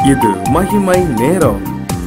இது மகிமை நேரம்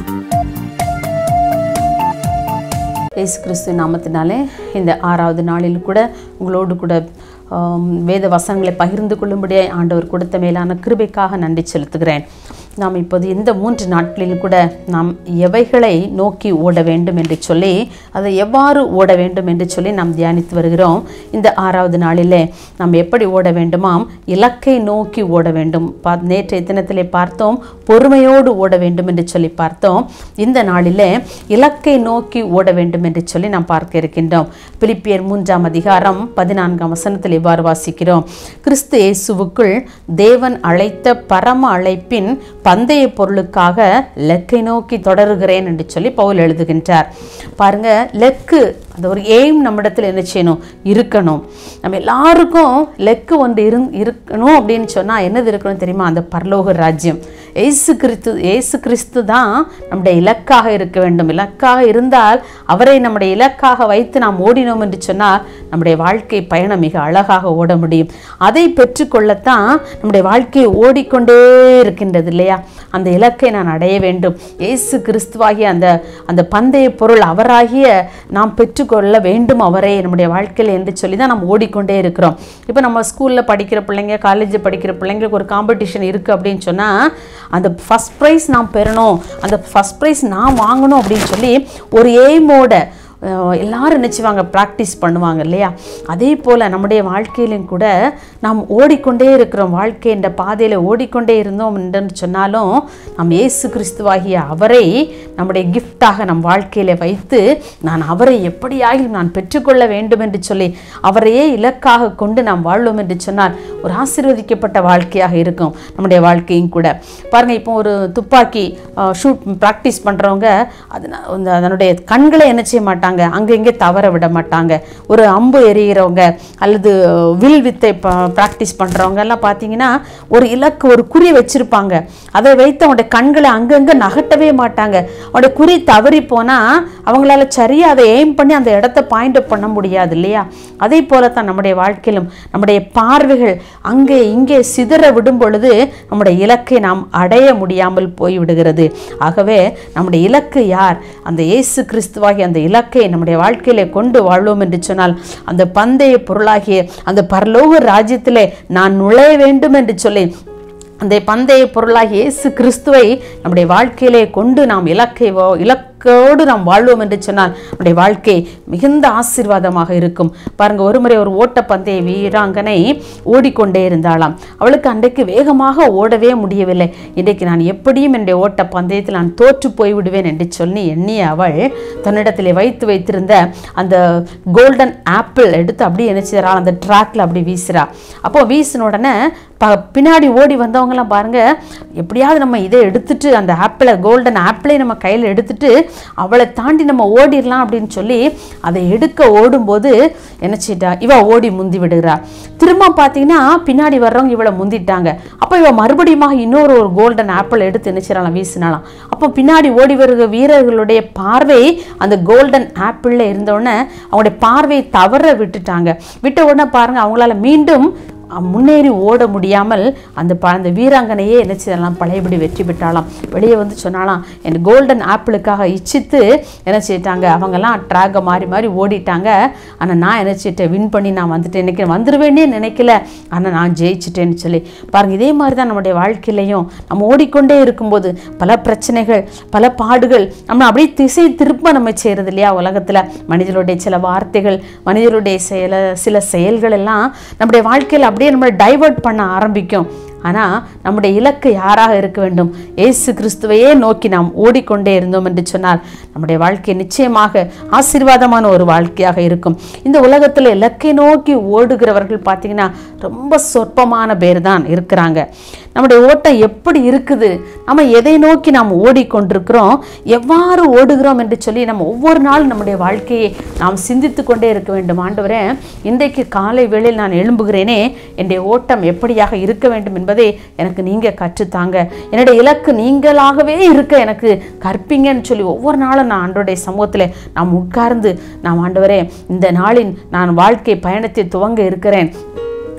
இயேசு கிறிஸ்து நாமத்தினாலே இந்த ஆறாவது நாளில் கூட உங்களோடு கூட ஆம், வேத வசனங்களை பகிர்ந்து கொள்ளும்படியாய் ஆண்டவர் கொடுத்த மேலான கிருபைக்காக நன்றி செலுத்துகிறேன் நாம் இப்போது இந்த மூன்று நாட்களில் கூட நாம் எவைகளை நோக்கி ஓட வேண்டும் என்று சொல்லி அதை எவ்வாறு ஓட வேண்டும் என்று சொல்லி நாம் தியானித்து வருகிறோம் இந்த ஆறாவது நாளிலே நாம் எப்படி ஓட வேண்டுமாம் இலக்கை நோக்கி ஓட வேண்டும் பா நேற்றைய தினத்திலே பார்த்தோம் பொறுமையோடு ஓட வேண்டும் என்று சொல்லி பார்த்தோம் இந்த நாளிலே இலக்கை நோக்கி ஓட வேண்டும் என்று சொல்லி நாம் பார்க்க இருக்கின்றோம் பிலிப்பியர் மூன்றாம் அதிகாரம் பதினான்காம் வசனத்தில் இவ்வாறு வாசிக்கிறோம் கிறிஸ்து இயேசுவுக்குள் தேவன் அழைத்த பரம அழைப்பின் பந்தய பொருளுக்காக லெக்கை நோக்கி தொடருகிறேன் என்று சொல்லி பவுல் எழுதுகின்றார் பாருங்க லெக்கு அந்த ஒரு எய்ம் நம்மிடத்தில் என்ன செய்யணும் இருக்கணும் நம்ம எல்லாருக்கும் லெக்கு ஒன்று இரு இருக்கணும் அப்படின்னு சொன்னால் என்னது இருக்கணும் தெரியுமா அந்த பரலோக ராஜ்யம் ஏசு கிறிஸ்து ஏசு கிறிஸ்து தான் நம்முடைய இலக்காக இருக்க வேண்டும் இலக்காக இருந்தால் அவரை நம்முடைய இலக்காக வைத்து நாம் ஓடினோம் என்று சொன்னால் நம்முடைய வாழ்க்கை பயணம் மிக அழகாக ஓட முடியும் அதை பெற்றுக்கொள்ளத்தான் நம்முடைய வாழ்க்கையை ஓடிக்கொண்டே இருக்கின்றது இல்லையா அந்த இலக்கை நான் அடைய வேண்டும் இயேசு கிறிஸ்துவாகிய அந்த அந்த பந்தய பொருள் அவராகிய நாம் பெற்றுக்கொள்ள வேண்டும் அவரே நம்முடைய வாழ்க்கையில் என்று சொல்லி தான் நம்ம ஓடிக்கொண்டே இருக்கிறோம் இப்போ நம்ம ஸ்கூலில் படிக்கிற பிள்ளைங்க காலேஜில் படிக்கிற பிள்ளைங்களுக்கு ஒரு காம்படிஷன் இருக்குது அப்படின்னு சொன்னால் அந்த ஃபஸ்ட் ப்ரைஸ் நாம் பெறணும் அந்த ஃபஸ்ட் ப்ரைஸ் நான் வாங்கணும் அப்படின்னு சொல்லி ஒரு எய்மோட அஹ் எல்லாரும் நினச்சிவாங்க ப்ராக்டிஸ் பண்ணுவாங்க இல்லையா அதே போல் நம்முடைய வாழ்க்கையிலும் கூட நாம் ஓடிக்கொண்டே இருக்கிறோம் வாழ்க்கை என்ற பாதையில் ஓடிக்கொண்டே இருந்தோம் என்று சொன்னாலும் நாம் இயேசு கிறிஸ்துவாகிய அவரை நம்முடைய கிஃப்டாக நம் வாழ்க்கையில் வைத்து நான் அவரை எப்படியாகிலும் நான் பெற்றுக்கொள்ள வேண்டும் என்று சொல்லி அவரையே இலக்காக கொண்டு நாம் வாழ்வோம் என்று சொன்னால் ஒரு ஆசீர்வதிக்கப்பட்ட வாழ்க்கையாக இருக்கும் நம்முடைய வாழ்க்கையும் கூட பாருங்கள் இப்போ ஒரு துப்பாக்கி ஷூட் ப்ராக்டிஸ் பண்ணுறவங்க அது ந- அந்த அதனுடைய கண்களை என்ன செய்ய மாட்டாங்க அங்கே இங்கே தவற விட மாட்டாங்க ஒரு அம்பு எறிகிறவங்க அல்லது வில் வித்தை ப்ராக்டிஸ் பண்ணுறவங்க எல்லாம் பார்த்தீங்கன்னா ஒரு இலக்கு ஒரு குறி வச்சிருப்பாங்க அதை வைத்து அவங்களுடைய கண்களை அங்கங்கே நகட்டவே மாட்டாங்க அவங்களுடைய குறி தவறி போனால் அவங்களால சரியாக அதை எய்ம் பண்ணி அந்த இடத்த பாயிண்ட் அப் பண்ண முடியாது இல்லையா அதே போல தான் நம்முடைய வாழ்க்கையிலும் நம்முடைய பார்வைகள் அங்கே இங்கே சிதற விடும் பொழுது நம்முடைய இலக்கை நாம் அடைய முடியாமல் போய்விடுகிறது ஆகவே நம்முடைய இலக்கு யார் அந்த இயேசு கிறிஸ்துவாகிய அந்த இலக்கை நம்முடைய வாழ்க்கையிலே கொண்டு வாழ்வோம் என்று சொன்னால் அந்த பந்தய பொருளாகிய அந்த பரலோக ராஜ்யத்திலே நான் நுழைய வேண்டும் என்று சொல்லி அந்த பந்தய பொருளாகிய இயேசு கிறிஸ்துவை நம்முடைய வாழ்க்கையிலே கொண்டு நாம் இலக்கை வா- இலக்கோடு நாம் வாழ்வோம் என்று சொன்னால் நம்முடைய வாழ்க்கை மிகுந்த ஆசீர்வாதமாக இருக்கும் பாருங்க ஒருமுறை ஒரு ஓட்டப்பந்தய வீராங்கனை ஓடிக்கொண்டே இருந்தாளாம் அவளுக்கு அன்றைக்கு வேகமாக ஓடவே முடியவில்லை இன்றைக்கு நான் எப்படியும் என்னுடைய ஓட்ட பந்தயத்தில் நான் தோற்று போய்விடுவேன் என்று சொல்லி எண்ணிய அவள் தன்னிடத்திலே வைத்து வைத்திருந்த அந்த கோல்டன் ஆப்பிள் எடுத்து அப்படியே என்ன செய்றாள் அந்த ட்ராக்ல அப்படி வீசுறா அப்போ வீசின உடனே ப பின்னாடி ஓடி வந்தவங்கலாம் பாருங்க எப்படியாவது நம்ம இதை எடுத்துட்டு அந்த ஆப்பிளை கோல்டன் ஆப்பிளை நம்ம கையில் எடுத்துட்டு அவளை தாண்டி நம்ம ஓடிடலாம் அப்படின்னு சொல்லி அதை எடுக்க ஓடும்போது என்ன செய்யிட்டா இவ ஓடி முந்தி விடுகிறா திரும்ப பார்த்தீங்கன்னா பின்னாடி வர்றவங்க இவளை முந்திட்டாங்க அப்போ இவ மறுபடியும் இன்னொரு ஒரு கோல்டன் ஆப்பிள் எடுத்து என்ன செய்யலாம் வீசினாலாம் அப்போ பின்னாடி ஓடி வருகிற வீரர்களுடைய பார்வை அந்த கோல்டன் ஆப்பிளில் இருந்தோடனே அவங்களுடைய பார்வையை தவற விட்டுட்டாங்க விட்ட உடனே பாருங்க அவங்களால மீண்டும் அஹ், முன்னேறி ஓட முடியாமல் அந்த ப அந்த வீராங்கனையே என்ன செய்யலாம் பழையபடி வெற்றி பெற்றாலாம் வெளியே வந்து சொன்னாலாம் என் கோல்டன் ஆப்பிளுக்காக இச்சித்து என்ன செய்யிட்டாங்க அவங்கெல்லாம் ட்ராகை மாறி மாறி ஓடிட்டாங்க ஆனால் நான் என்ன செய்யிட்டேன் வின் பண்ணி நான் வந்துட்டேன் நினைக்கிறேன் வந்துருவேனே நினைக்கல ஆனால் நான் ஜெயிச்சிட்டேன்னு சொல்லி பாருங்க இதே மாதிரி தான் நம்முடைய வாழ்க்கையிலையும் நம்ம ஓடிக்கொண்டே இருக்கும்போது பல பிரச்சனைகள் பல பாடுகள் நம்ம அப்படியே திசை திருப்ப நம்ம செய்கிறது இல்லையா உலகத்தில் மனிதர்களுடைய சில வார்த்தைகள் மனிதர்களுடைய செயல சில செயல்கள் எல்லாம் நம்முடைய வாழ்க்கையில் அப்படியே நம்மளை டைவர்ட் பண்ண ஆரம்பிக்கும் ஆனால் நம்முடைய இலக்கு யாராக இருக்க வேண்டும் இயேசு கிறிஸ்துவையே நோக்கி நாம் ஓடிக்கொண்டே இருந்தோம் என்று சொன்னால் நம்முடைய வாழ்க்கை நிச்சயமாக ஆசீர்வாதமான ஒரு வாழ்க்கையாக இருக்கும் இந்த உலகத்தில் இலக்கை நோக்கி ஓடுகிறவர்கள் பார்த்தீங்கன்னா ரொம்ப சொற்பமான பேர் தான் இருக்கிறாங்க நம்முடைய ஓட்டம் எப்படி இருக்குது நம்ம எதை நோக்கி நாம் ஓடிக்கொண்டிருக்கிறோம் எவ்வாறு ஓடுகிறோம் என்று சொல்லி நம்ம ஒவ்வொரு நாளும் நம்முடைய வாழ்க்கையை நாம் சிந்தித்து கொண்டே இருக்க வேண்டும் ஆண்டவரே இன்றைக்கு காலை வேளையில் நான் எழும்புகிறேனே என்னுடைய ஓட்டம் எப்படியாக இருக்க வேண்டும் என்பதை எனக்கு நீங்கள் கற்றுத்தாங்க என்னுடைய இலக்கு நீங்களாகவே இருக்க எனக்கு கற்பிங்கன்னு சொல்லி ஒவ்வொரு நாளும் நான் ஆண்டோடைய சமூகத்தில் நாம் உட்கார்ந்து நாம் ஆண்டவரே இந்த நாளின் நான் வாழ்க்கை பயணத்தை துவங்க இருக்கிறேன்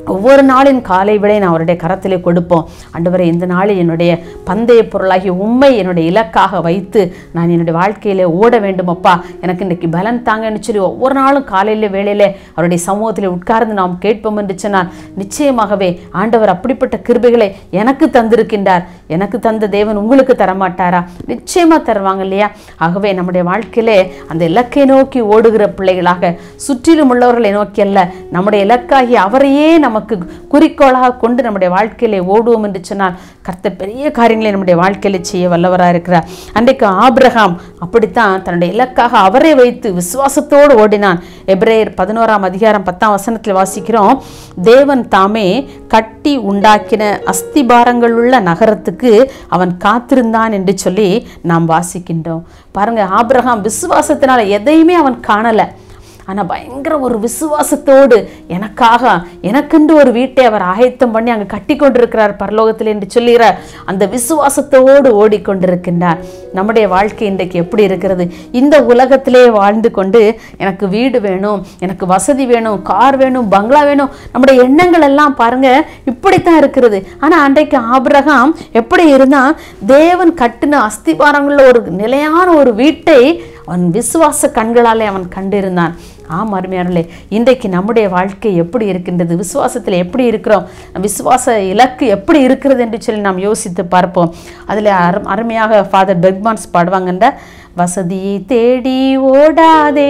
ஒவ்வொரு நாளின் காலை விட நான் அவருடைய கரத்திலே கொடுப்போம் ஆண்டவரே இந்த நாளில் என்னுடைய பந்தய பொருளாகிய உண்மை என்னுடைய இலக்காக வைத்து நான் என்னுடைய வாழ்க்கையிலே ஓட வேண்டும் அப்பா எனக்கு இன்றைக்கு பலன் தாங்கன்னு சொல்லி ஒவ்வொரு நாளும் காலையில வேளையில அவருடைய சமூகத்தில் உட்கார்ந்து நாம் கேட்போம் என்று சொன்னால் நிச்சயமாகவே ஆண்டவர் அப்படிப்பட்ட கிருபைகளை எனக்கு தந்திருக்கின்றார் எனக்கு தந்த தேவன் உங்களுக்கு தரமாட்டாரா நிச்சயமா தருவாங்க இல்லையா ஆகவே நம்முடைய வாழ்க்கையிலே அந்த இலக்கை நோக்கி ஓடுகிற பிள்ளைகளாக சுற்றிலும் உள்ளவர்களை நோக்கி அல்ல நம்முடைய இலக்காகி அவரையே நமக்கு குறிக்கோளாக கொண்டு நம்முடைய வாழ்க்கையிலே ஓடுவோம் என்று சொன்னால் கர்த்தர் பெரிய காரியங்களை நம்முடைய வாழ்க்கையில செய்ய வல்லவராக இருக்கிறார் அன்றைக்கு ஆபிரகாம் அப்படித்தான் தன்னுடைய இலக்காக அவரை வைத்து விசுவாசத்தோடு ஓடினான் எப்ரேயர் பதினோராம் அதிகாரம் பத்தாம் வசனத்தில் வாசிக்கிறோம் தேவன் தாமே கட்டி உண்டாக்கின அஸ்திபாரங்கள் உள்ள நகரத்துக்கு அவன் காத்திருந்தான் என்று சொல்லி நாம் வாசிக்கின்றோம் பாருங்க ஆபிரகாம் விசுவாசத்தினால எதையுமே அவன் காணலை ஆனால் பயங்கர ஒரு விசுவாசத்தோடு எனக்காக எனக்கென்று ஒரு வீட்டை அவர் ஆயத்தம் பண்ணி அங்கே கட்டி கொண்டிருக்கிறார் பரலோகத்தில் என்று சொல்லுகிறார் அந்த விசுவாசத்தோடு ஓடிக்கொண்டிருக்கின்றார் நம்முடைய வாழ்க்கை இன்றைக்கு எப்படி இருக்கிறது இந்த உலகத்திலே வாழ்ந்து கொண்டு எனக்கு வீடு வேணும் எனக்கு வசதி வேணும் கார் வேணும் பங்களா வேணும் நம்முடைய எண்ணங்கள் எல்லாம் பாருங்க இப்படித்தான் இருக்கிறது ஆனால் அன்றைக்கு ஆபிரகாம் எப்படி இருந்தா தேவன் கட்டின அஸ்திபாரங்களில் ஒரு நிலையான ஒரு வீட்டை அவன் விசுவாச கண்களாலே அவன் கண்டிருந்தான் ஆம் அருமையானே இன்றைக்கு நம்முடைய வாழ்க்கை எப்படி இருக்கின்றது விசுவாசத்தில் எப்படி இருக்கிறோம் விசுவாச இலக்கு எப்படி இருக்கிறது என்று சொல்லி நாம் யோசித்து பார்ப்போம் அதில் அரு அருமையாக ஃபாதர் பெர்க்மான்ஸ் பாடுவாங்கன்ற வசதியை தேடி ஓடாதே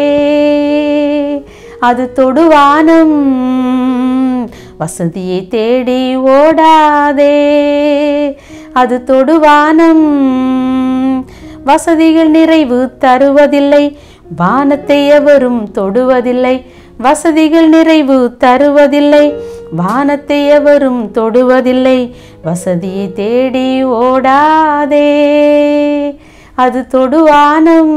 அது தொடுவானம் வசதியை தேடி ஓடாதே அது தொடுவானம் வசதிகள் நிறைவு தருவதில்லை வானத்தை எவரும் தொடுவதில்லை வசதிகள் நிறைவு தருவதில்லை வானத்தை எவரும் தொடுவதில்லை வசதியை தேடி ஓடாதே அது தொடுவானம்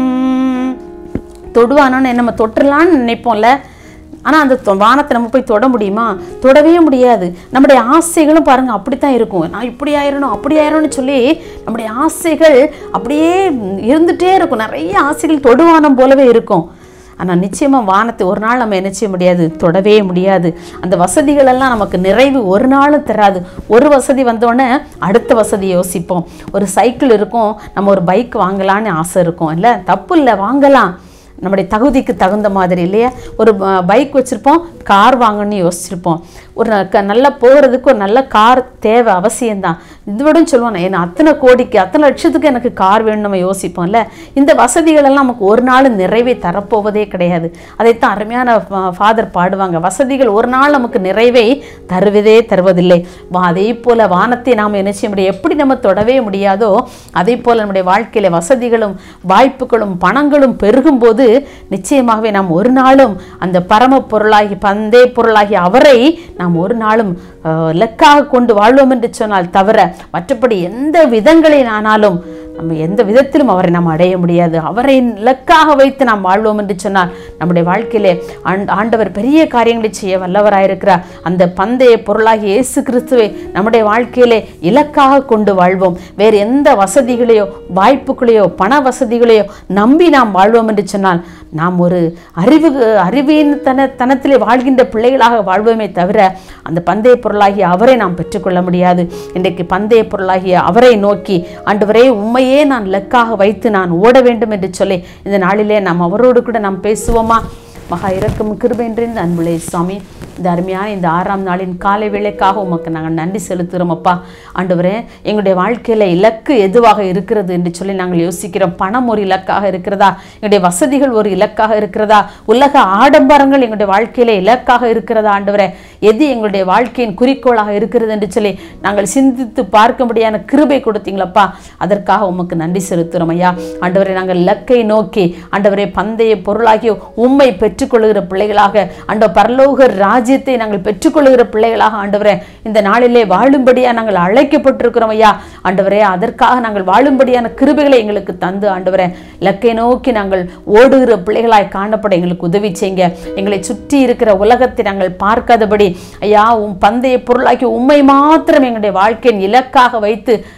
தொடுவானோன்னு நம்ம தொட்டுடலான்னு நினைப்போம்ல ஆனால் அந்த தொ- வானத்தை நம்ம போய் தொட முடியுமா தொடவே முடியாது நம்முடைய ஆசைகளும் பாருங்க அப்படித்தான் இருக்கும் நான் இப்படி ஆயிரணும் அப்படி ஆயிரணும்னு சொல்லி நம்முடைய ஆசைகள் அப்படியே இருந்துட்டே இருக்கும் நிறைய ஆசைகள் தொடுவானம் போலவே இருக்கும் ஆனால் நிச்சயமாக வானத்தை ஒரு நாள் நம்ம என்ன செய்ய முடியாது தொடவே முடியாது அந்த வசதிகள் எல்லாம் நமக்கு நிறைவு ஒரு நாளும் தராது ஒரு வசதி வந்தோடனே அடுத்த வசதி யோசிப்போம் ஒரு சைக்கிள் இருக்கும் நம்ம ஒரு பைக் வாங்கலான்னு ஆசை இருக்கும் இல்லை தப்பு இல்லை வாங்கலாம் நம்முடைய தகுதிக்கு தகுந்த மாதிரி இல்லையா ஒரு பைக் வச்சுருப்போம் கார் வாங்கணும்னு யோசிச்சிருப்போம் ஒரு ந- க- நல்லா போகிறதுக்கு ஒரு நல்ல கார் தேவை அவசியம்தான் இதோட சொல்லுவோம் என்ன அத்தனை கோடிக்கு அத்தனை லட்சத்துக்கு எனக்கு கார் வேணும் நம்ம யோசிப்போம்ல இந்த வசதிகள் எல்லாம் நமக்கு ஒரு நாள் நிறைவே தரப்போவதே கிடையாது அதைத்தான் அருமையான ஃபாதர் பாடுவாங்க வசதிகள் ஒரு நாள் நமக்கு நிறைவை தருவதே தருவதில்லை வா அதே போல வானத்தை நாம் என்ன செய்ய முடியும் எப்படி நம்ம தொடவே முடியாதோ அதே போல நம்முடைய வாழ்க்கையில வசதிகளும் வாய்ப்புகளும் பணங்களும் பெருகும் போது நிச்சயமாகவே நாம் ஒரு நாளும் அந்த பரம பொருளாகி பந்தே பொருளாகி அவரை நாம் ஒரு நாளும் அஹ், இலக்காக கொண்டு வாழ்வோம் என்று சொன்னால் தவிர மற்றபடி எந்த விதங்களில் ஆனாலும் நம்ம எந்த விதத்திலும் அவரை நாம் அடைய முடியாது அவரை இலக்காக வைத்து நாம் வாழ்வோம் என்று சொன்னால் நம்முடைய வாழ்க்கையிலே ஆண்ட- ஆண்டவர் பெரிய காரியங்களை செய்ய வல்லவராயிருக்கிறார் அந்த பந்தய பொருளாகி இயேசு கிறிஸ்துவை நம்முடைய வாழ்க்கையிலே இலக்காக கொண்டு வாழ்வோம் வேறு எந்த வசதிகளையோ வாய்ப்புகளையோ பண வசதிகளையோ நம்பி நாம் வாழ்வோம் என்று சொன்னால் நாம் ஒரு அறிவு அறிவின் தன தனத்திலே வாழ்கின்ற பிள்ளைகளாக வாழ்வோமே தவிர அந்த பந்தய பொருளாகிய அவரை நாம் பெற்றுக்கொள்ள முடியாது இன்றைக்கு பந்தய பொருளாகிய அவரை நோக்கி ஆண்டவரே உண்மையே நான் லெக்காக வைத்து நான் ஓட வேண்டும் என்று சொல்லி இந்த நாளிலே நாம் அவரோடு கூட நாம் பேசுவோமா மகா இரக்கம் கிருபைன்றிருந்த அன்புலே சுவாமி இந்த அருமையான இந்த ஆறாம் நாளின் காலை வேளைக்காக உமக்கு நாங்கள் நன்றி செலுத்துகிறோம் அப்பா ஆண்டவரே எங்களுடைய வாழ்க்கையில் இலக்கு எதுவாக இருக்கிறது என்று சொல்லி நாங்கள் யோசிக்கிறோம் பணம் ஒரு இலக்காக இருக்கிறதா எங்களுடைய வசதிகள் ஒரு இலக்காக இருக்கிறதா உலக ஆடம்பரங்கள் எங்களுடைய வாழ்க்கையில இலக்காக இருக்கிறதா ஆண்டவரே எது எங்களுடைய வாழ்க்கையின் குறிக்கோளாக இருக்கிறது என்று சொல்லி நாங்கள் சிந்தித்து பார்க்கும்படியான கிருபை கொடுத்தீங்களப்பா அதற்காக உமக்கு நன்றி செலுத்துகிறோம் ஐயா ஆண்டவரே நாங்கள் இலக்கை நோக்கி ஆண்டவரே பந்தய பொருளாகிய உம்மை பெற்றுக்கொள்கிற பிள்ளைகளாக ஆண்ட பரலோக ராஜ்யத்தை நாங்கள் பெற்றுக்கொள்கிற பிள்ளைகளாக ஆண்டவரே இந்த நாளிலே வாழும்படியா நாங்கள் அழைக்கப்பட்டிருக்கிறோம் ஐயா ஆண்டவரே அதற்காக நாங்கள் வாழும்படியான கிருபைகளை எங்களுக்கு தந்து ஆண்டவரே இலக்கை நோக்கி நாங்கள் ஓடுகிற பிள்ளைகளாய் காணப்பட எங்களுக்கு உதவி செய்யுங்க எங்களை சுற்றி இருக்கிற உலகத்தை நாங்கள் பார்க்காதபடி ஐயா உம் பந்தய பொருளாக்கி உண்மை மாத்திரம் எங்களுடைய வாழ்க்கையின் இலக்காக வைத்து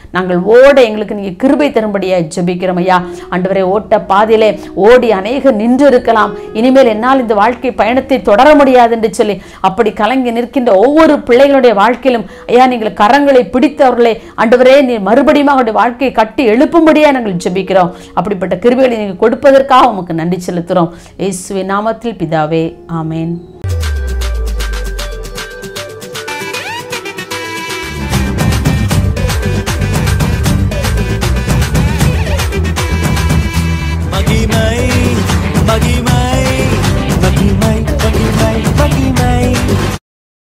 நாங்கள் ஓட எங்களுக்கு நீங்கள் கிருபை தரும்படியாக ஜெபிக்கிறோம் ஐயா ஆண்டவரே ஓட்ட பாதையிலே ஓடி அநேக நின்று இருக்கலாம் இனிமேல் என்னால் இந்த வாழ்க்கை பயணத்தை தொடர முடியாது என்று சொல்லி அப்படி கலங்கி நிற்கின்ற ஒவ்வொரு பிள்ளைகளுடைய வாழ்க்கையிலும் ஐயா நீங்கள் கரங்களை பிடித்தவர்களே ஆண்டவரே நீ மறுபடியும் அவருடைய வாழ்க்கையை கட்டி எழுப்பும்படியாக நாங்கள் ஜெபிக்கிறோம் அப்படிப்பட்ட கிருபைகளை நீங்கள் கொடுப்பதற்காக உமக்கு நன்றி செலுத்துகிறோம் இயேசுவின் நாமத்தில் பிதாவே ஆமென்